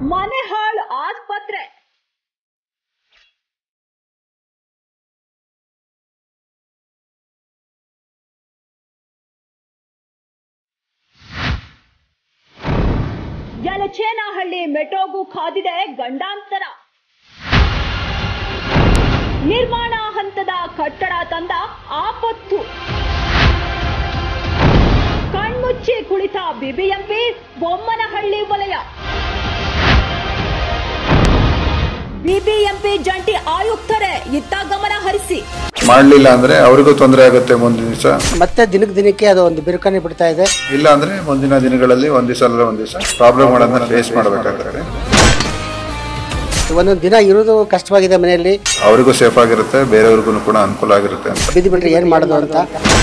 ಮನೆಹಾಳ್ ಆಸ್ಪತ್ರೆ ಯಲಚೇನಹಳ್ಳಿ ಮೆಟ್ರೋಗೂ ಕಾದಿದೆ ಗಂಡಾಂತರ ನಿರ್ಮಾಣ ಹಂತದ ಕಟ್ಟಡ ತಂದ ಆಪತ್ತು ಕಣ್ಮುಚ್ಚಿ ಕುಳಿತ ಬಿಬಿಎಂಪಿ ಬೊಮ್ಮನಹಳ್ಳಿ ವಲಯ ಬಿಬಿಎಂಪಿ ಜಂಟಿ ಆಯುಕ್ತರೇ ಇತ್ತ ಗಮನ ಹರಿಸಿ ಮಾಡಲಿಲ್ಲ ಅಂದ್ರೆ ಅವ್ರಿಗೂ ತೊಂದರೆ ಆಗುತ್ತೆ ಮುಂದಿನ ದಿವಸ ಮತ್ತೆ ದಿನಕ್ಕೆ ದಿನಕ್ಕೆ ಅದು ಒಂದು ಬಿರುಕನೆ ಬಿಡ್ತಾ ಇದೆ ಇಲ್ಲ ಅಂದ್ರೆ ಮುಂದಿನ ದಿನಗಳಲ್ಲಿ ಒಂದ್ ದಿವಸ ಅಲ್ಲ ಒಂದ್ ದಿವಸ ಪ್ರಾಬ್ಲಮ್ಗಳನ್ನ ಫೇಸ್ ಮಾಡಬೇಕಾಗ್ತದೆ ಒಂದೊಂದು ದಿನ ಇರೋದು ಕಷ್ಟವಾಗಿದೆ ಮನೆಯಲ್ಲಿ ಅವರಿಗೂ ಸೇಫ್ ಆಗಿರುತ್ತೆ ಬೇರೆಯವ್ರಿಗೂ ಕೂಡ ಅನುಕೂಲ ಆಗಿರುತ್ತೆ ಅಂತ ಬಿದ್ದು ಬಿಟ್ರೆ ಏನು ಮಾಡೋದು ಅಂತ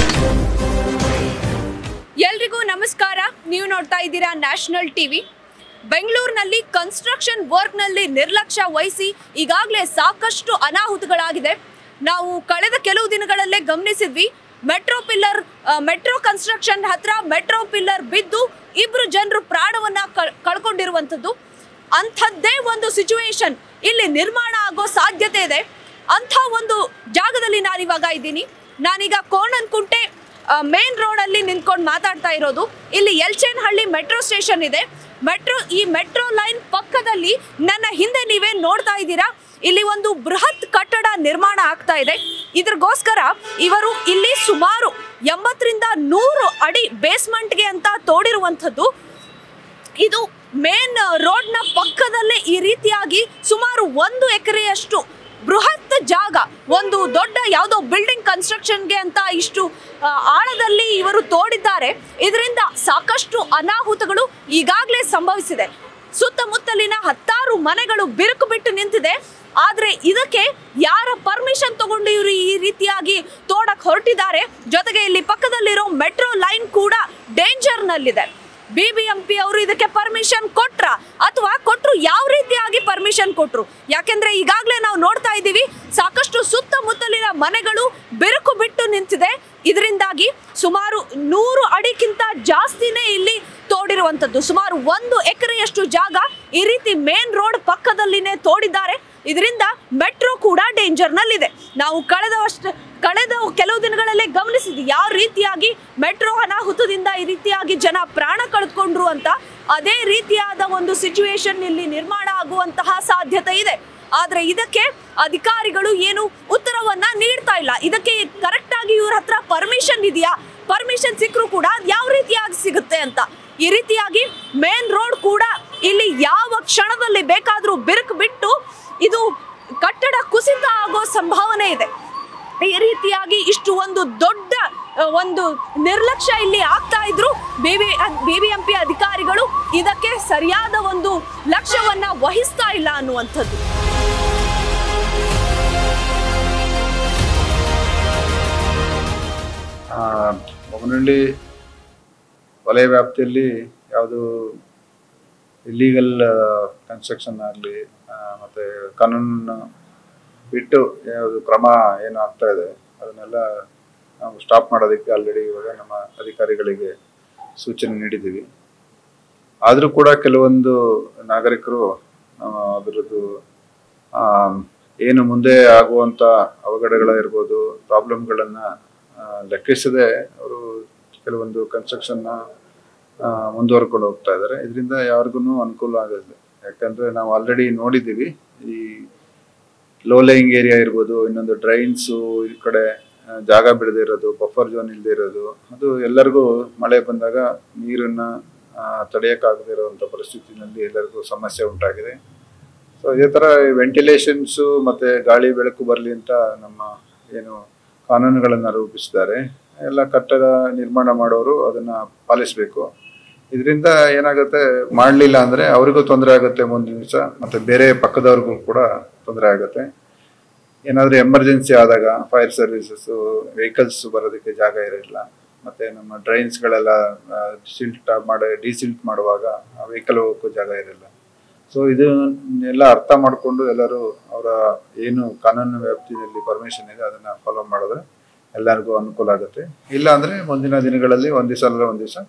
ಎಲ್ರಿಗೂ ನಮಸ್ಕಾರ ನೀವು ನೋಡ್ತಾ ಇದ್ದೀರಾ ನ್ಯಾಷನಲ್ ಟಿವಿ ಬೆಂಗಳೂರಿನಲ್ಲಿ ಕನ್ಸ್ಟ್ರಕ್ಷನ್ ವರ್ಕ್ನಲ್ಲಿ ನಿರ್ಲಕ್ಷ್ಯ ವಹಿಸಿ ಈಗಾಗಲೇ ಸಾಕಷ್ಟು ಅನಾಹುತಗಳಾಗಿದೆ ನಾವು ಕಳೆದ ಕೆಲವು ದಿನಗಳಲ್ಲೇ ಗಮನಿಸಿದ್ವಿ ಮೆಟ್ರೋ ಪಿಲ್ಲರ್ ಮೆಟ್ರೋ ಕನ್ಸ್ಟ್ರಕ್ಷನ್ ಹತ್ರ ಮೆಟ್ರೋ ಪಿಲ್ಲರ್ ಬಿದ್ದು ಇಬ್ರು ಜನರು ಪ್ರಾಣವನ್ನ ಕಳ್- ಕಳ್ಕೊಂಡಿರುವಂಥದ್ದು ಅಂಥದ್ದೇ ಒಂದು ಸಿಚುವೇಶನ್ ಇಲ್ಲಿ ನಿರ್ಮಾಣ ಆಗೋ ಸಾಧ್ಯತೆ ಇದೆ ಅಂಥ ಒಂದು ಜಾಗದಲ್ಲಿ ನಾನಿವಾಗ ಇದ್ದೀನಿ ನಾನೀಗ ಕೋಣನ್ಕುಂಟೆ ಮೇನ್ ರೋಡ್ ಅಲ್ಲಿ ನಿಂತ್ಕೊಂಡು ಮಾತಾಡ್ತಾ ಇರೋದು ಇಲ್ಲಿ ಎಲ್ಚೇನಹಳ್ಳಿ ಮೆಟ್ರೋ ಸ್ಟೇಷನ್ ಇದೆ ಮೆಟ್ರೋ ಈ ಮೆಟ್ರೋ ಲೈನ್ ಪಕ್ಕದಲ್ಲಿ ನನ್ನ ಹಿಂದೆ ನೀವೇ ನೋಡ್ತಾ ಇದ್ದೀರಾ ಇಲ್ಲಿ ಒಂದು ಬೃಹತ್ ಕಟ್ಟಡ ನಿರ್ಮಾಣ ಆಗ್ತಾ ಇದೆ ಇದ್ರಗೋಸ್ಕರ ಇವರು ಇಲ್ಲಿ ಸುಮಾರು ಎಂಬತ್ತರಿಂದ ನೂರು ಅಡಿ ಬೇಸ್ಮೆಂಟ್ಗೆ ಅಂತ ತೋಡಿರುವಂಥದ್ದು ಇದು ಮೇನ್ ರೋಡ್ನ ಪಕ್ಕದಲ್ಲೇ ಈ ರೀತಿಯಾಗಿ ಸುಮಾರು ಒಂದು ಎಕರೆಯಷ್ಟು ಬೃಹತ್ ಜಾಗ ಒಂದು ದೊಡ್ಡ ಯಾವುದೋ ಬಿಲ್ಡಿಂಗ್ ಕನ್ಸ್ಟ್ರಕ್ಷನ್ಗೆ ಅಂತ ಇಷ್ಟು ಆ, ಆಳದಲ್ಲಿ ಇವರು ತೋಡಿದ್ದಾರೆ ಇದರಿಂದ ಸಾಕಷ್ಟು ಅನಾಹುತಗಳು ಈಗಾಗಲೇ ಸಂಭವಿಸಿದೆ ಸುತ್ತಮುತ್ತಲಿನ ಹತ್ತಾರು ಮನೆಗಳು ಬಿರುಕು ಬಿಟ್ಟು ನಿಂತಿದೆ ಆದ್ರೆ ಇದಕ್ಕೆ ಯಾರ ಪರ್ಮಿಷನ್ ತಗೊಂಡು ಇವರು ಈ ರೀತಿಯಾಗಿ ತೋಡಕ್ ಹೊರಟಿದ್ದಾರೆ ಜೊತೆಗೆ ಇಲ್ಲಿ ಪಕ್ಕದಲ್ಲಿರೋ ಮೆಟ್ರೋ ಲೈನ್ ಕೂಡ ಡೇಂಜರ್ ನಲ್ಲಿದೆ ಬಿಬಿಎಂಪಿ ಅವರು ಇದಕ್ಕೆ ಪರ್ಮಿಷನ್ ಕೊಟ್ರ ಅಥವಾ ಕೊಟ್ರು ಯಾವ ರೀತಿಯಾಗಿ ಪರ್ಮಿಷನ್ ಕೊಟ್ರು ಯಾಕೆಂದ್ರೆ ಈಗಾಗಲೇ ನಾವು ನೋಡ್ತಾ ಇದ್ದೀವಿ ಸಾಕಷ್ಟು ಸುತ್ತಮುತ್ತಲಿನ ಮನೆಗಳು ಬೆರುಕು ಬಿಟ್ಟು ನಿಂತಿದೆ ಇದರಿಂದಾಗಿ ಸುಮಾರು ನೂರು ಅಡಿಗಿಂತ ಜಾಸ್ತಿನೇ ಇಲ್ಲಿ ತೋಡಿರುವಂಥದ್ದು ಸುಮಾರು ಒಂದು ಎಕರೆಯಷ್ಟು ಜಾಗ ಈ ರೀತಿ ಮೇನ್ ರೋಡ್ ಪಕ್ಕದಲ್ಲಿನೇ ತೋಡಿದ್ದಾರೆ ಇದರಿಂದ ಮೆಟ್ರೋ ಕೂಡ ಡೇಂಜರ್ ನಲ್ಲಿದೆ ನಾವು ಕಳೆದ ವರ್ಷ ಕಳೆದ ಕೆಲವು ದಿನಗಳಲ್ಲೇ ಗಮನಿಸಿದ್ವಿ ಯಾವ ರೀತಿಯಾಗಿ ಮೆಟ್ರೋ ಅನಾಹುತದಿಂದ ಈ ರೀತಿಯಾಗಿ ಜನ ಪ್ರಾಣ ಕಳೆದುಕೊಂಡ್ರು ಅಂತ ಅದೇ ರೀತಿಯಾದ ಒಂದು ಸಿಚುವೇಶನ್ ಇಲ್ಲಿ ನಿರ್ಮಾಣ ಆಗುವಂತಹ ಸಾಧ್ಯತೆ ಇದೆ ಆದ್ರೆ ಇದಕ್ಕೆ ಅಧಿಕಾರಿಗಳು ಏನು ಉತ್ತರವನ್ನ ನೀಡ್ತಾ ಇಲ್ಲ ಇದಕ್ಕೆ ಕರೆಕ್ಟ್ ಆಗಿ ಇವ್ರ ಹತ್ರ ಪರ್ಮಿಷನ್ ಇದೆಯಾ ಪರ್ಮಿಷನ್ ಸಿಕ್ಕರೂ ಕೂಡ ಅದ್ ಯಾವ ರೀತಿಯಾಗಿ ಸಿಗುತ್ತೆ ಅಂತ ಈ ರೀತಿಯಾಗಿ ಮೇನ್ ರೋಡ್ ಕೂಡ ಇಲ್ಲಿ ಯಾವ ಕ್ಷಣದಲ್ಲಿ ಬೇಕಾದ್ರೂ ಬಿರುಕು ಬಿಟ್ಟು ಇದು ಕಟ್ಟಡ ಕುಸಿತ ಆಗೋ ಸಂಭಾವನೆ ಇದೆ ಈ ರೀತಿಯಾಗಿ ಇಷ್ಟು ಒಂದು ದೊಡ್ಡ ಅ, ಒಂದು ನಿರ್ಲಕ್ಷ್ಯ ಇಲ್ಲಿ ಆಗ್ತಾ ಇದ್ರು ಬಿಬಿ ಬಿಬಿಎಂಪಿ ಅಧಿಕಾರಿಗಳು ಇದಕ್ಕೆ ಸರಿಯಾದ ಒಂದು ಲಕ್ಷ್ಯವನ್ನ ವಹಿಸ್ತಾ ಇಲ್ಲ ಅನ್ನುವಂಥದ್ದು ಆ, ಬೊಮ್ಮನಹಳ್ಳಿ ವಲಯ ವ್ಯಾಪ್ತಿಯಲ್ಲಿ ಯಾವುದು ಇಲ್ಲೀಗಲ್ ಕನ್ಸ್ಟ್ರಕ್ಷನ್ ಆಗಲಿ ಮತ್ತು ಕಾನೂನನ್ನು ಬಿಟ್ಟು ಯಾವುದು ಕ್ರಮ ಏನು ಆಗ್ತಾ ಇದೆ ಅದನ್ನೆಲ್ಲ ನಾವು ಸ್ಟಾಪ್ ಮಾಡೋದಕ್ಕೆ ಆಲ್ರೆಡಿ ಇವಾಗ ನಮ್ಮ ಅಧಿಕಾರಿಗಳಿಗೆ ಸೂಚನೆ ನೀಡಿದ್ದೀವಿ ಆದರೂ ಕೂಡ ಕೆಲವೊಂದು ನಾಗರಿಕರು ಆ, ಅದರದ್ದು ಆ, ಏನು ಮುಂದೆ ಆಗುವಂಥ ಅವಘಡಗಳಿರ್ಬೋದು ಪ್ರಾಬ್ಲಮ್ಗಳನ್ನು ಲೆಕ್ಕಿಸದೆ ಅವರು ಕೆಲವೊಂದು ಕನ್ಸ್ಟ್ರಕ್ಷನ್ನ ಮುಂದುವರ್ಕೊಂಡು ಹೋಗ್ತಾ ಇದ್ದಾರೆ ಇದರಿಂದ ಯಾರಿಗೂ ಅನುಕೂಲ ಆಗೋದಿಲ್ಲ ಯಾಕಂದರೆ ನಾವು ಆಲ್ರೆಡಿ ನೋಡಿದ್ದೀವಿ ಈ ಲೋ ಲೈಯಿಂಗ್ ಏರಿಯಾ ಇರ್ಬೋದು ಇನ್ನೊಂದು ಡ್ರೈನ್ಸು ಈ ಕಡೆ ಆ, ಜಾಗ ಬಿಡದೇ ಇರೋದು ಬಫರ್ ಜೋನ್ ಇಲ್ಲದೆ ಇರೋದು ಅದು ಎಲ್ಲರಿಗೂ ಮಳೆ ಬಂದಾಗ ನೀರನ್ನು ತಡೆಯೋಕ್ಕಾಗದೇ ಇರುವಂಥ ಪರಿಸ್ಥಿತಿನಲ್ಲಿ ಎಲ್ಲರಿಗೂ ಸಮಸ್ಯೆ ಉಂಟಾಗಿದೆ ಸೊ ಇದೇ ಥರ ವೆಂಟಿಲೇಷನ್ಸು ಮತ್ತು ಗಾಳಿ ಬೆಳಕು ಬರಲಿ ಅಂತ ನಮ್ಮ ಏನು ಕಾನೂನುಗಳನ್ನು ರೂಪಿಸಿದ್ದಾರೆ ಎಲ್ಲ ಕಟ್ಟಡ ನಿರ್ಮಾಣ ಮಾಡೋರು ಅದನ್ನು ಪಾಲಿಸಬೇಕು ಇದರಿಂದ ಏನಾಗುತ್ತೆ ಮಾಡಲಿಲ್ಲ ಅಂದರೆ ಅವರಿಗೂ ತೊಂದರೆ ಆಗುತ್ತೆ ಮುಂದಿನ ದಿವಸ ಮತ್ತು ಬೇರೆ ಪಕ್ಕದವ್ರಿಗೂ ಕೂಡ ತೊಂದರೆ ಆಗುತ್ತೆ ಏನಾದರೂ ಎಮರ್ಜೆನ್ಸಿ ಆದಾಗ ಫೈರ್ ಸರ್ವಿಸಸ್ಸು ವೆಹಿಕಲ್ಸ್ ಬರೋದಕ್ಕೆ ಜಾಗ ಇರಲ್ಲ ಮತ್ತು ನಮ್ಮ ಡ್ರೈನ್ಸ್ಗಳೆಲ್ಲ ಸಿಲ್ಟ್ ಮಾಡಿ ಡಿಸಿಲ್ಟ್ ಮಾಡುವಾಗ ವೆಹಿಕಲ್ ಹೋಗೋಕ್ಕೂ ಜಾಗ ಇರಲ್ಲ ಸೊ ಇದನ್ನೆಲ್ಲ ಅರ್ಥ ಮಾಡಿಕೊಂಡು ಎಲ್ಲರೂ ಅವರ ಏನು ಕಾನೂನು ವ್ಯಾಪ್ತಿಯಲ್ಲಿ ಪರ್ಮಿಷನ್ ಇದೆ ಅದನ್ನು ಫಾಲೋ ಮಾಡಿದ್ರೆ ಎಲ್ಲರಿಗೂ ಅನುಕೂಲ ಆಗುತ್ತೆ ಇಲ್ಲ ಅಂದರೆ ಮುಂದಿನ ದಿನಗಳಲ್ಲಿ ಒಂದು ದಿವಸ ಅಲ್ಲ ಒಂದು ದಿವಸ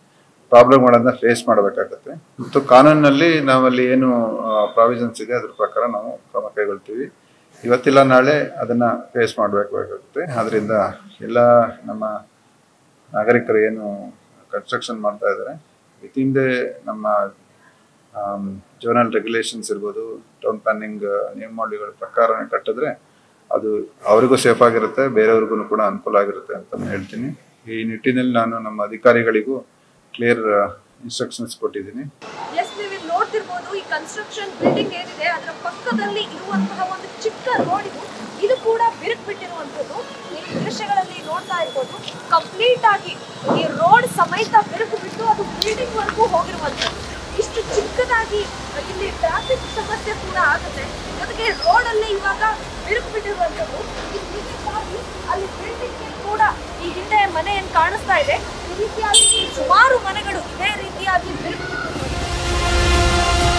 ಪ್ರಾಬ್ಲಮ್ಗಳನ್ನ ಫೇಸ್ ಮಾಡಬೇಕಾಗತ್ತೆ ಮತ್ತು ಕಾನೂನಿನಲ್ಲಿ ನಾವಲ್ಲಿ ಏನು ಪ್ರಾವಿಷನ್ಸ್ ಇದೆ ಅದ್ರ ಪ್ರಕಾರ ನಾವು ಕ್ರಮ ಕೈಗೊಳ್ತೀವಿ ಇವತ್ತಿಲ್ಲ ನಾಳೆ ಅದನ್ನ ಫೇಸ್ ಮಾಡಬೇಕಾಗುತ್ತೆ ಅದರಿಂದ ಎಲ್ಲ ನಮ್ಮ ನಾಗರಿಕರು ಏನು ಕನ್ಸ್ಟ್ರಕ್ಷನ್ ಮಾಡ್ತಾ ಇದ್ದಾರೆ ವಿತಿನ್ ದೇ ನಮ್ಮ ಜೋನಲ್ ರೆಗ್ಯುಲೇಷನ್ಸ್ ಇರ್ಬೋದು ಟೌನ್ ಪ್ಲಾನಿಂಗ್ ನಿಯಮಾವಳಿಗಳ ಪ್ರಕಾರ ಕಟ್ಟಿದ್ರೆ ಅದು ಅವರಿಗೂ ಸೇಫ್ ಆಗಿರುತ್ತೆ ಬೇರೆಯವ್ರಿಗೂ ಕೂಡ ಅನುಕೂಲ ಆಗಿರುತ್ತೆ ಅಂತ ನಾನು ಹೇಳ್ತೀನಿ ಈ ನಿಟ್ಟಿನಲ್ಲಿ ನಾನು ನಮ್ಮ ಅಧಿಕಾರಿಗಳಿಗೂ ಕ್ಲಿಯರ್ ಇನ್ಸ್ಟ್ರಕ್ಷನ್ಸ್ ಕೊಟ್ಟಿದ್ದೀನಿ ಎಸ್ ನೀವು ಇಲ್ಲಿ ನೋಡ್ತಿರ್ಬೋದು ಈ ಕನ್ಸ್ಟ್ರಕ್ಷನ್ ಬಿಲ್ಡಿಂಗ್ ಏನಿದೆ ಅದರ ಪಕ್ಕದಲ್ಲಿ ಇರುವಂತಹ ಒಂದು ಚಿಕ್ಕ ರೋಡ್ ಇದು ಇದು ಕೂಡ ಬಿರುಕು ಬಿಟ್ಟಿರುವಂಥದ್ದು ನೀವು ಈ ದೃಶ್ಯಗಳಲ್ಲಿ ನೋಡ್ತಾ ಇರ್ಬೋದು ಕಂಪ್ಲೀಟ್ ಆಗಿ ಈ ರೋಡ್ ಸಮೇತ ಬಿರುಕು ಬಿಟ್ಟು ಅದು ಬಿಲ್ಡಿಂಗ್ ವರೆಗೂ ಹೋಗಿರುವಂಥದ್ದು ಇಷ್ಟು ಚಿಕ್ಕದಾಗಿ ಇಲ್ಲಿ ಟ್ರಾಫಿಕ್ ಸಮಸ್ಯೆ ಕೂಡ ಆಗುತ್ತೆ ಜೊತೆಗೆ ರೋಡ್ ಅಲ್ಲಿ ಇವಾಗ ಬಿರುಕು ಬಿಟ್ಟಿರುವಂಥದ್ದು ಈ ರೀತಿಯಾಗಿ ಅಲ್ಲಿ ಬಿಲ್ಡಿಂಗ್ ಕೂಡ ಈ ಹಿಂದೆ ಮನೆ ಏನ್ ಕಾಣಿಸ್ತಾ ಇದೆ ಈ ರೀತಿಯಾಗಿ ಸುಮಾರು ಮನೆಗಳು ಇದೇ ರೀತಿಯಾಗಿ ಬಿರುಕು ಬಿಟ್ಟಿರುವಂಥದ್ದು.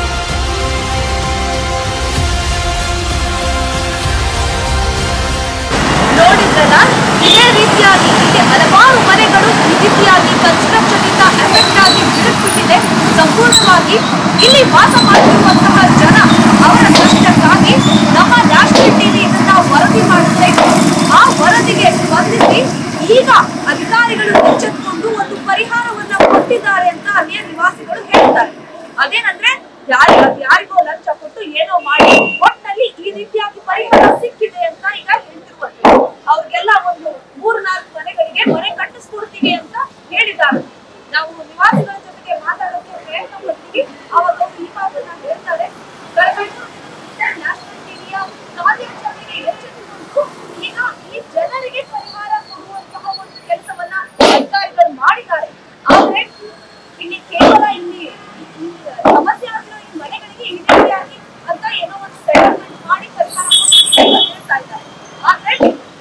ನೋಡಿದ್ರಲ್ಲ ಇದೇ ರೀತಿಯಾಗಿ ಇಲ್ಲಿ ಹಲವಾರು ಮನೆಗಳು ಈ ರೀತಿಯಾಗಿ ಕನ್ಸ್ಟ್ರಕ್ಷನ್ ಇಂದ ಎಫೆಕ್ಟ್ ಆಗಿ ಬಿಡುತ್ತಿದೆ ಸಂಪೂರ್ಣವಾಗಿ ಇಲ್ಲಿ ವಾಸ ಮಾಡುತ್ತಿರುವಂತಹ ಜನ ಅವರ ಕಷ್ಟಕ್ಕಾಗಿ ನಮ್ಮ ನ್ಯಾಷನಲ್ ಟಿವಿ ಇದನ್ನ ವರದಿ ಮಾಡುತ್ತೆ ಆ ವರದಿಗೆ ಸ್ಪಂದಿಸಿ ಈಗ ಅಧಿಕಾರಿಗಳು ಎಚ್ಚೆತ್ತುಕೊಂಡು ಒಂದು ಪರಿಹಾರವನ್ನ ಕೊಟ್ಟಿದ್ದಾರೆ ಅಂತ ಅಲ್ಲಿಯ ನಿವಾಸಿಗಳು ಹೇಳ್ತಾರೆ ಅದೇನಂದ್ರೆ ಯಾರಿ ಯಾರಿಗೋ ಲಂಚ ಕೊಟ್ಟು ಏನೋ ಮಾಡಿ ಒಟ್ಟಿನಲ್ಲಿ ಈ ರೀತಿಯಾಗಿ ಪರಿಹಾರ ಸಿಕ್ಕಿದೆ ಅಂತ ಈಗ ಹೇಳ್ತಿರುವಂತದ್ದು ಅವ್ರಿಗೆಲ್ಲ ಒಂದು ಮೂರ್ ನಾಲ್ಕು ಮನೆಗಳಿಗೆ ಮನೆ ಕಟ್ಟಿಸ್ಕೊಡ್ತೀವಿ ಅಂತ ಹೇಳಿದ್ದಾರೆ ನಾವು ನಿವಾಸಿಗಳ ಜೊತೆಗೆ ಮಾತಾಡೋಕೆ ಪ್ರಯತ್ನ ಪಡ್ತೀವಿ ಅವಾಗ ಅವ್ರು ಈ ಮಾತನ್ನ ಹೇಳ್ತಾರೆ ದಯವಿಟ್ಟು ನ್ಯಾಷನಲ್ ಟಿವಿಯ ಕಾರ್ಯಾಚರಣೆಗೆ ಎಚ್ಚೆತ್ತುಕೊಂಡು ಈಗ ಈ ಜನರಿಗೆ ಪರಿಹಾರ ಕೊಡುವಂತಹ ಒಂದು ಕೆಲಸವನ್ನ ಅಧಿಕಾರಿಗಳು ಮಾಡಿದ್ದಾರೆ ಆದ್ರೆ ಇಲ್ಲಿ ಕೇವಲ ಇಲ್ಲಿ ಈ ಸಮಸ್ಯೆ ಆಗಿರೋ ಈ ಮನೆಗಳಿಗೆ ಇಮಿಡಿಯಾಗಿ ಅಂತ ಏನೋ ಒಂದು ಸೆಟಲ್ಮೆಂಟ್ ಮಾಡಿ ಪರಿಹಾರ ಕೊಡ್ತೀವಿ ಅಂತ ಹೇಳ್ತಾ ಇದ್ದಾರೆ ಆದ್ರೆ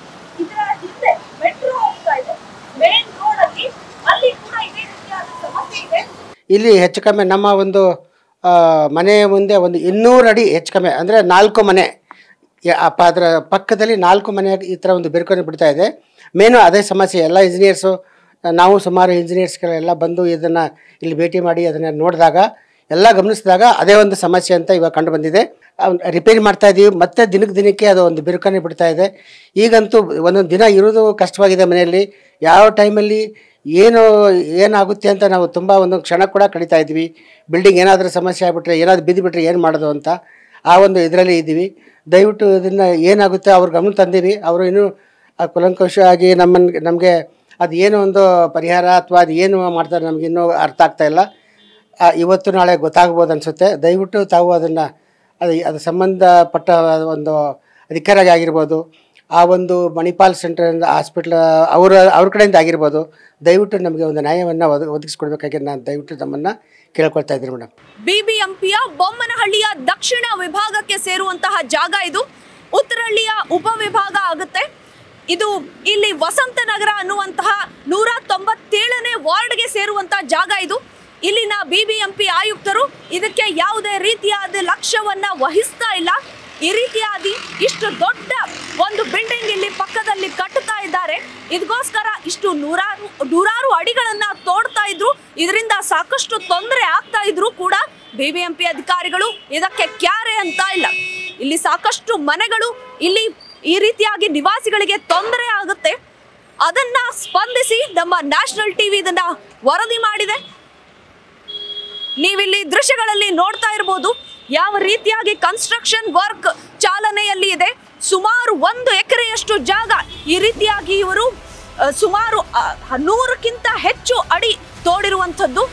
ಇದರ ಹಿಂದೆ ಮೆಟ್ರೋ ಹೋಗ್ತಾ ಇದೆ ಮೇನ್ ರೋಡ್ ಅಲ್ಲಿ ಅಲ್ಲಿ ಕೂಡ ಇದೇ ರೀತಿಯಾದ ಸಮಸ್ಯೆ ಇದೆ ಇಲ್ಲಿ ಹೆಚ್ಚು ಕಮ್ಮಿ ನಮ್ಮ ಒಂದು ಆ, ಮನೆ ಮುಂದೆ ಒಂದು ಇನ್ನೂರು ಅಡಿ ಹೆಚ್ಚು ಕಮ್ಮಿ ಅಂದರೆ ನಾಲ್ಕು ಮನೆ ಯ- ಅಪ್ಪ ಅದರ ಪಕ್ಕದಲ್ಲಿ ನಾಲ್ಕು ಮನೆ ಈ ಥರ ಒಂದು ಬಿರುಕನ್ನು ಬಿಡ್ತಾ ಇದೆ ಮೇನು ಅದೇ ಸಮಸ್ಯೆ ಎಲ್ಲ ಇಂಜಿನಿಯರ್ಸು ನಾವು ಸುಮಾರು ಇಂಜಿನಿಯರ್ಸ್ಗಳೆಲ್ಲ ಬಂದು ಇದನ್ನು ಇಲ್ಲಿ ಭೇಟಿ ಮಾಡಿ ಅದನ್ನು ನೋಡಿದಾಗ ಎಲ್ಲ ಗಮನಿಸಿದಾಗ ಅದೇ ಒಂದು ಸಮಸ್ಯೆ ಅಂತ ಇವಾಗ ಕಂಡು ಬಂದಿದೆ ರಿಪೇರಿ ಮಾಡ್ತಾ ಇದ್ದೀವಿ ಮತ್ತೆ ದಿನಕ್ಕೆ ದಿನಕ್ಕೆ ಅದು ಒಂದು ಬಿರುಕನ್ನೇ ಬಿಡ್ತಾ ಇದೆ ಈಗಂತೂ ಒಂದೊಂದು ದಿನ ಇರೋದು ಕಷ್ಟವಾಗಿದೆ ಮನೆಯಲ್ಲಿ ಯಾವ ಟೈಮಲ್ಲಿ ಏನು ಏನಾಗುತ್ತೆ ಅಂತ ನಾವು ತುಂಬ ಒಂದು ಕ್ಷಣ ಕೂಡ ಕಳೀತಾ ಇದ್ವಿ ಬಿಲ್ಡಿಂಗ್ ಏನಾದರೂ ಸಮಸ್ಯೆ ಆಗಿಬಿಟ್ರೆ ಏನಾದರೂ ಬಿದ್ದುಬಿಟ್ರೆ ಏನು ಮಾಡೋದು ಅಂತ ಆ ಒಂದು ಇದರಲ್ಲಿ ಇದ್ದೀವಿ ದಯವಿಟ್ಟು ಇದನ್ನು ಏನಾಗುತ್ತೆ ಅವ್ರ ಗಮನ ತಂದೀವಿ ಅವರು ಇನ್ನೂ ಆ ಕುಲಂಕುಷವಾಗಿ ನಮ್ಮನ್ನು ನಮಗೆ ಅದು ಏನು ಒಂದು ಪರಿಹಾರ ಅಥವಾ ಅದು ಏನು ಮಾಡ್ತಾರೆ ನಮ್ಗೆ ಇನ್ನೂ ಅರ್ಥ ಆಗ್ತಾ ಇಲ್ಲ ಆ, ಇವತ್ತು ನಾಳೆ ಗೊತ್ತಾಗ್ಬೋದು ಅನಿಸುತ್ತೆ ದಯವಿಟ್ಟು ತಾವು ಅದನ್ನು ಅದು ಅದು ಸಂಬಂಧಪಟ್ಟ ಒಂದು ಅಧಿಕಾರಿ ಆಗಿರ್ಬೋದು ಆ ಒಂದು ಮಣಿಪಾಲ್ ಸೆಂಟರ್ ಹಾಸ್ಪಿಟ್ಲ್ ಅವರ ಅವ್ರ ಕಡೆಯಿಂದ ಆಗಿರ್ಬೋದು ದಯವಿಟ್ಟು ನಮಗೆ ಒಂದು ನ್ಯಾಯವನ್ನು ಒದ ಒದಗಿಸ್ಕೊಡ್ಬೇಕಾಗಿ ನಾನು ದಯವಿಟ್ಟು ನಮ್ಮನ್ನು ಕೇಳ್ಕೊಳ್ತಾ ಇದ್ದೀನಿ ಮೇಡಮ್ ಬಿಬಿಎಂಪಿಯ ಬೊಮ್ಮನಹಳ್ಳಿಯ ದಕ್ಷಿಣ ವಿಭಾಗಕ್ಕೆ ಸೇರುವಂತಹ ಜಾಗ ಇದು ಉತ್ತರಹಳ್ಳಿಯ ಉಪವಿಭಾಗ ಆಗುತ್ತೆ ಇದು ಇಲ್ಲಿ ವಸಂತ ನಗರ ಅನ್ನುವಂತಹ ನೂರ ತೊಂಬತ್ತೇಳನೇ ವಾರ್ಡ್ಗೆ ಸೇರುವಂತಹ ಜಾಗ ಇದು ಇಲ್ಲಿನ ಬಿಬಿಎಂಪಿ ಆಯುಕ್ತರು ಇದಕ್ಕೆ ಯಾವುದೇ ರೀತಿಯಾದ ಲಕ್ಷ್ಯವನ್ನ ವಹಿಸ್ತಾ ಇಲ್ಲ ಈ ರೀತಿಯಾಗಿ ಇಷ್ಟು ದೊಡ್ಡ ಒಂದು ಬಿಲ್ಡಿಂಗ್ ಇಲ್ಲಿ ಪಕ್ಕದಲ್ಲಿ ಕಟ್ಟುತ್ತಾ ಇದ್ದಾರೆ ಇದಕ್ಕೋಸ್ಕರ ಇಷ್ಟು ನೂರಾರು ನೂರಾರು ಅಡಿಗಳನ್ನ ತೋಡ್ತಾ ಇದ್ರು ಇದರಿಂದ ಸಾಕಷ್ಟು ತೊಂದರೆ ಆಗ್ತಾ ಇದ್ರು ಕೂಡ ಬಿಬಿಎಂಪಿ ಅಧಿಕಾರಿಗಳು ಇದಕ್ಕೆ ಕ್ಯಾರೆ ಅಂತ ಇಲ್ಲ ಇಲ್ಲಿ ಸಾಕಷ್ಟು ಮನೆಗಳು ಇಲ್ಲಿ ಈ ರೀತಿಯಾಗಿ ನಿವಾಸಿಗಳಿಗೆ ತೊಂದರೆ ಆಗುತ್ತೆ ಅದನ್ನ ಸ್ಪಂದಿಸಿ ನಮ್ಮ ನ್ಯಾಷನಲ್ ಟಿವಿ ಇದನ್ನ ವರದಿ ಮಾಡಿದೆ ನೀವಿಲ್ಲಿ ದೃಶ್ಯಗಳಲ್ಲಿ ನೋಡ್ತಾ ಇರ್ಬೋದು ಯಾವ ರೀತಿಯಾಗಿ ಕನ್ಸ್ಟ್ರಕ್ಷನ್ ವರ್ಕ್ ಚಾಲನೆಯಲ್ಲಿ ಇದೆ ಸುಮಾರು ಒಂದು ಎಕರೆಯಷ್ಟು ಜಾಗ ಈ ರೀತಿಯಾಗಿ ಇವರು ಅ, ಸುಮಾರು ಅ, ನೂರಕ್ಕಿಂತ ಹೆಚ್ಚು ಅಡಿ ತೋಡಿರುವಂಥದ್ದು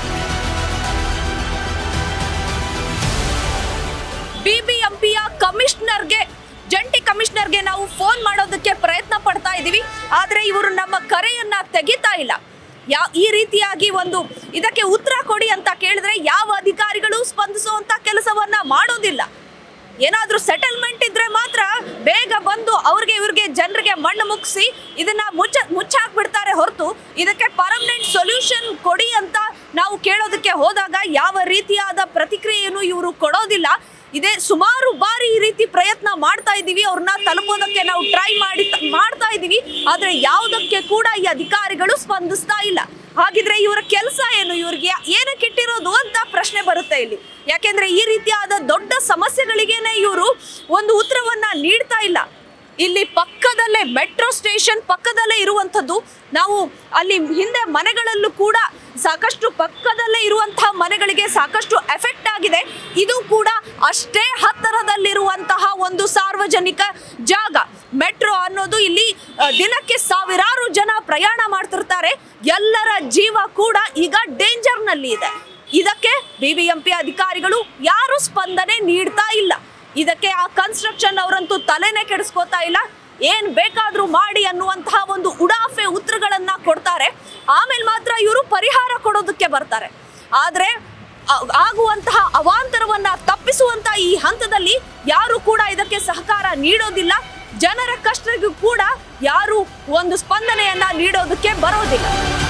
ಬಿಬಿಎಂಪಿಯ ಕಮಿಷನರ್ಗೆ ಜಂಟಿ ಕಮಿಷನರ್ಗೆ ನಾವು ಫೋನ್ ಮಾಡೋದಕ್ಕೆ ಪ್ರಯತ್ನ ಪಡ್ತಾ ಇದ್ದೀವಿ ಆದರೆ ಇವರು ನಮ್ಮ ಕರೆಯನ್ನ ತೆಗಿತಾ ಇಲ್ಲ ಯಾ ಈ ರೀತಿಯಾಗಿ ಒಂದು ಇದಕ್ಕೆ ಉತ್ತರ ಕೊಡಿ ಅಂತ ಕೇಳಿದ್ರೆ ಯಾವ ಅಧಿಕಾರಿಗಳು ಸ್ಪಂದಿಸುವಂತ ಕೆಲಸವನ್ನ ಮಾಡೋದಿಲ್ಲ ಏನಾದ್ರೂ ಸೆಟಲ್ಮೆಂಟ್ ಇದ್ರೆ ಮಾತ್ರ ಬೇಗ ಬಂದು ಅವ್ರಿಗೆ ಇವ್ರಿಗೆ ಜನರಿಗೆ ಮಣ್ಣು ಮುಗಿಸಿ ಇದನ್ನ ಮುಚ್ಚ ಮುಚ್ಚಾಕ್ಬಿಡ್ತಾರೆ ಹೊರತು ಇದಕ್ಕೆ ಪರ್ಮನೆಂಟ್ ಸೊಲ್ಯೂಷನ್ ಕೊಡಿ ಅಂತ ನಾವು ಕೇಳೋದಕ್ಕೆ ಹೋದಾಗ ಯಾವ ರೀತಿಯಾದ ಪ್ರತಿಕ್ರಿಯೆಯನ್ನು ಇವರು ಕೊಡೋದಿಲ್ಲ ಇದೇ ಸುಮಾರು ಬಾರಿ ಈ ರೀತಿ ಪ್ರಯತ್ನ ಮಾಡ್ತಾ ಇದ್ದೀವಿ ಅವ್ರನ್ನ ತಲುಪೋದಕ್ಕೆ ನಾವು ಟ್ರೈ ಮಾಡಿ ಮಾಡ್ತಾ ಇದ್ದೀವಿ ಆದ್ರೆ ಯಾವುದಕ್ಕೆ ಕೂಡ ಈ ಅಧಿಕಾರಿಗಳು ಸ್ಪಂದಿಸ್ತಾ ಇಲ್ಲ ಹಾಗಿದ್ರೆ ಇವರ ಕೆಲಸ ಏನು ಇವ್ರಿಗೆ ಏನಕ್ಕೆ ಇಟ್ಟಿರೋದು ಅಂತ ಪ್ರಶ್ನೆ ಬರುತ್ತೆ ಇಲ್ಲಿ ಯಾಕೆಂದ್ರೆ ಈ ರೀತಿಯಾದ ದೊಡ್ಡ ಸಮಸ್ಯೆಗಳಿಗೇನೆ ಇವರು ಒಂದು ಉತ್ತರವನ್ನ ನೀಡ್ತಾ ಇಲ್ಲ ಇಲ್ಲಿ ಪಕ್ಕದಲ್ಲೇ ಮೆಟ್ರೋ ಸ್ಟೇಷನ್ ಪಕ್ಕದಲ್ಲೇ ಇರುವಂಥದ್ದು ನಾವು ಅಲ್ಲಿ ಹಿಂದೆ ಮನೆಗಳಲ್ಲೂ ಕೂಡ ಸಾಕಷ್ಟು ಪಕ್ಕದಲ್ಲೇ ಇರುವಂತಹ ಮನೆಗಳಿಗೆ ಸಾಕಷ್ಟು ಎಫೆಕ್ಟ್ ಆಗಿದೆ ಇದು ಕೂಡ ಅಷ್ಟೇ ಹತ್ತಿರದಲ್ಲಿರುವಂತಹ ಒಂದು ಸಾರ್ವಜನಿಕ ಜಾಗ ಮೆಟ್ರೋ ಅನ್ನೋದು ಇಲ್ಲಿ ಆ, ದಿನಕ್ಕೆ ಸಾವಿರಾರು ಜನ ಪ್ರಯಾಣ ಮಾಡ್ತಿರ್ತಾರೆ ಎಲ್ಲರ ಜೀವ ಕೂಡ ಈಗ ಡೇಂಜರ್ನಲ್ಲಿ ಇದೆ ಇದಕ್ಕೆ ಬಿಬಿಎಂಪಿ ಅಧಿಕಾರಿಗಳು ಯಾರು ಸ್ಪಂದನೆ ನೀಡ್ತಾ ಇಲ್ಲ ಇದಕ್ಕೆ ಆ ಕನ್ಸ್ಟ್ರಕ್ಷನ್ ಅವರಂತೂ ತಲೆನೇ ಕೆಡಿಸ್ಕೋತಾ ಇಲ್ಲ ಏನ್ ಬೇಕಾದ್ರೂ ಮಾಡಿ ಅನ್ನುವಂತಹ ಒಂದು ಉಡಾಫೆ ಉತ್ತರಗಳನ್ನ ಕೊಡ್ತಾರೆ ಆಮೇಲೆ ಮಾತ್ರ ಇವರು ಪರಿಹಾರ ಕೊಡೋದಕ್ಕೆ ಬರ್ತಾರೆ ಆದ್ರೆ ಆ- ಆಗುವಂತಹ ಅವಾಂತರವನ್ನ ತಪ್ಪಿಸುವಂತ ಈ ಹಂತದಲ್ಲಿ ಯಾರು ಕೂಡ ಇದಕ್ಕೆ ಸಹಕಾರ ನೀಡೋದಿಲ್ಲ ಜನರ ಕಷ್ಟಕ್ಕೂ ಕೂಡ ಯಾರು ಒಂದು ಸ್ಪಂದನೆಯನ್ನ ನೀಡೋದಕ್ಕೆ ಬರೋದಿಲ್ಲ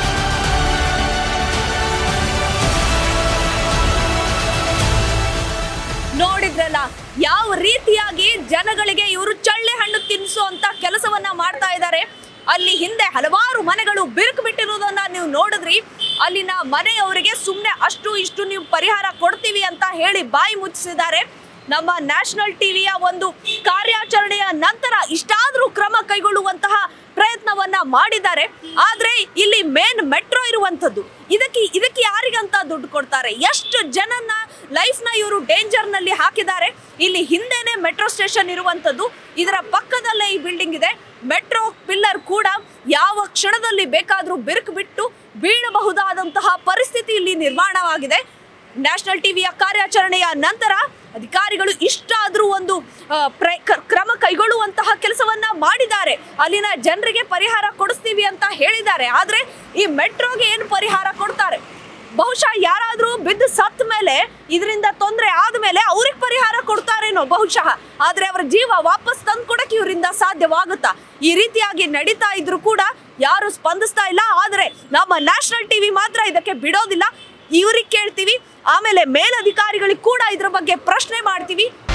ನೋಡಿದ್ರಲ್ಲ ಯಾವ ರೀತಿಯಾಗಿ ಜನಗಳಿಗೆ ಇವರು ಚಳ್ಳೆ ಹಣ್ಣು ತಿನ್ನಿಸುವಂತ ಕೆಲಸವನ್ನ ಮಾಡ್ತಾ ಇದ್ದಾರೆ ಅಲ್ಲಿ ಹಿಂದೆ ಹಲವಾರು ಮನೆಗಳು ಬಿರುಕು ಬಿಟ್ಟಿರುವುದನ್ನ ನೀವು ನೋಡಿದ್ರಿ ಅಲ್ಲಿನ ಮನೆಯವರಿಗೆ ಸುಮ್ಮನೆ ಅಷ್ಟು ಇಷ್ಟು ನೀವು ಪರಿಹಾರ ಕೊಡ್ತೀವಿ ಅಂತ ಹೇಳಿ ಬಾಯಿ ಮುಚ್ಚಿಸಿದ್ದಾರೆ ನಮ್ಮ ನ್ಯಾಷನಲ್ ಟಿವಿಯ ಒಂದು ಕಾರ್ಯಾಚರಣೆಯ ನಂತರ ಇಷ್ಟಾದ್ರೂ ಕ್ರಮ ಕೈಗೊಳ್ಳುವಂತಹ ಪ್ರಯತ್ನವನ್ನ ಮಾಡಿದ್ದಾರೆ ಆದ್ರೆ ಇಲ್ಲಿ ಮೇನ್ ಮೆಟ್ರೋ ಇರುವಂತದ್ದು ಇದಕ್ಕೆ ಇದಕ್ಕೆ ಯಾರಿಗಂತ ದುಡ್ಡು ಕೊಡ್ತಾರೆ ಎಷ್ಟು ಜನನ ಲೈಫ್ ನ ಇವರು ಡೇಂಜರ್ ನಲ್ಲಿ ಹಾಕಿದ್ದಾರೆ ಇಲ್ಲಿ ಹಿಂದೆನೆ ಮೆಟ್ರೋ ಸ್ಟೇಷನ್ ಇರುವಂತದ್ದು ಇದರ ಪಕ್ಕದಲ್ಲೇ ಈ ಬಿಲ್ಡಿಂಗ್ ಇದೆ ಮೆಟ್ರೋ ಪಿಲ್ಲರ್ ಕೂಡ ಯಾವ ಕ್ಷಣದಲ್ಲಿ ಬೇಕಾದ್ರೂ ಬಿರುಕು ಬಿಟ್ಟು ಬೀಳಬಹುದಾದಂತಹ ಪರಿಸ್ಥಿತಿ ಇಲ್ಲಿ ನಿರ್ಮಾಣವಾಗಿದೆ ನ್ಯಾಷನಲ್ ಟಿವಿಯ ಕಾರ್ಯಾಚರಣೆಯ ನಂತರ ಅಧಿಕಾರಿಗಳು ಇಷ್ಟಾದ್ರೂ ಒಂದು ಆ, ಪ್ರ- ಕ- ಕ್ರಮ ಕೈಗೊಳ್ಳುವಂತಹ ಕೆಲಸವನ್ನ ಮಾಡಿದ್ದಾರೆ ಅಲ್ಲಿನ ಜನರಿಗೆ ಪರಿಹಾರ ಕೊಡಿಸ್ತೀವಿ ಅಂತ ಹೇಳಿದ್ದಾರೆ ಆದ್ರೆ ಈ ಮೆಟ್ರೋಗೆ ಏನು ಪರಿಹಾರ ಕೊಡ್ತಾರೆ ಬಹುಶಃ ಯಾರಾದ್ರೂ ಬಿದ್ದು ಸತ್ತ ಮೇಲೆ ಇದರಿಂದ ತೊಂದರೆ ಆದ್ಮೇಲೆ ಅವ್ರಿಗೆ ಪರಿಹಾರ ಕೊಡ್ತಾರೇನೋ ಬಹುಶಃ ಆದ್ರೆ ಅವರ ಜೀವ ವಾಪಸ್ ತಂದು ಕೊಡಕ್ಕೆ ಇವರಿಂದ ಸಾಧ್ಯವಾಗುತ್ತಾ ಈ ರೀತಿಯಾಗಿ ನಡೀತಾ ಇದ್ರು ಕೂಡ ಯಾರು ಸ್ಪಂದಿಸ್ತಾ ಇಲ್ಲ ಆದ್ರೆ ನಮ್ಮ ನ್ಯಾಷನಲ್ ಟಿವಿ ಮಾತ್ರ ಇದಕ್ಕೆ ಬಿಡೋದಿಲ್ಲ ಇವ್ರಿಗೆ ಕೇಳ್ತೀವಿ ಆಮೇಲೆ ಮೇಲಧಿಕಾರಿಗಳಿಗೆ ಕೂಡ ಇದ್ರ ಬಗ್ಗೆ ಪ್ರಶ್ನೆ ಮಾಡ್ತೀವಿ